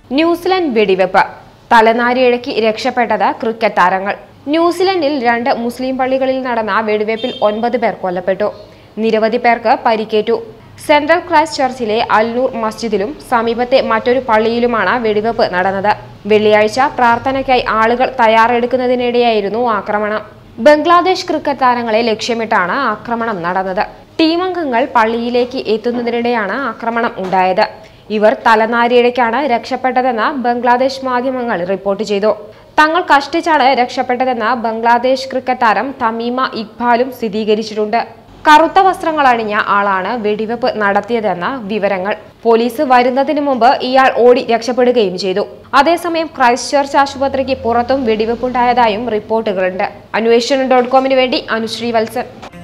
New Zealand വെടിവെപ്പ് തലനാരിഴയ്ക്ക് രക്ഷപ്പെട്ടത് cricket താരങ്ങൾ ന്യൂസിലൻഡിൽ രണ്ട് മുസ്ലിം പള്ളികളിൽ നടന്ന വെടിവെപ്പിൽ ഒൻപത് പേർ കൊല്ലപ്പെട്ടു നിരവധി പേർക്ക് പരിക്കേറ്റു സെൻട്രൽ ക്രൈസ്റ്റ് ചർച്ചിലെ അൽനൂർ മസ്ജിദിലും സമീപത്തെ മറ്റൊരു പള്ളിയിലുമാണ് വെടിവെപ്പ് നടന്നത് വെള്ളിയാഴ്ച പ്രാർത്ഥനയ്ക്കായി ആളുകൾ തയ്യാറെടുക്കുന്നതിനിടെയായിരുന്നു ആക്രമണം ബംഗ്ലാദേശ് ക്രിക്കറ്റ് താരങ്ങളെ ലക്ഷ്യമിട്ടാണ് ആക്രമണം നടന്നത് ടീം അംഗങ്ങൾ പള്ളിയിലേക്ക് എത്തുന്നതിനിടെയാണ് ആക്രമണം ഉണ്ടായത് ഇവർ തലനാരിഴയ്ക്കാണ് രക്ഷപ്പെട്ടതെന്ന് ബംഗ്ലാദേശ് മാധ്യമങ്ങൾ റിപ്പോർട്ട് ചെയ്തു തങ്ങൾ കഷ്ടിച്ചാണ് രക്ഷപ്പെട്ടതെന്ന് ബംഗ്ലാദേശ് ക്രിക്കറ്റ് താരം തമീമ ഇക്ബാലും സ്ഥിരീകരിച്ചിട്ടുണ്ട് കറുത്ത വസ്ത്രങ്ങൾ അണിഞ്ഞ ആളാണ് വെടിവെപ്പ് നടത്തിയതെന്ന വിവരങ്ങൾ പോലീസ് വരുന്നതിന് മുമ്പ് ഇയാൾ ഓടി രക്ഷപ്പെടുകയും ചെയ്തു അതേസമയം ക്രൈസ്റ്റ് ചർച്ച് ആശുപത്രിക്ക് പുറത്തും വെടിവെപ്പുണ്ടായതായും റിപ്പോർട്ടുകളുണ്ട് അന്വേഷണം ഡോട്ട് കോമിന് വേണ്ടി അനുശ്രീ വത്സൻ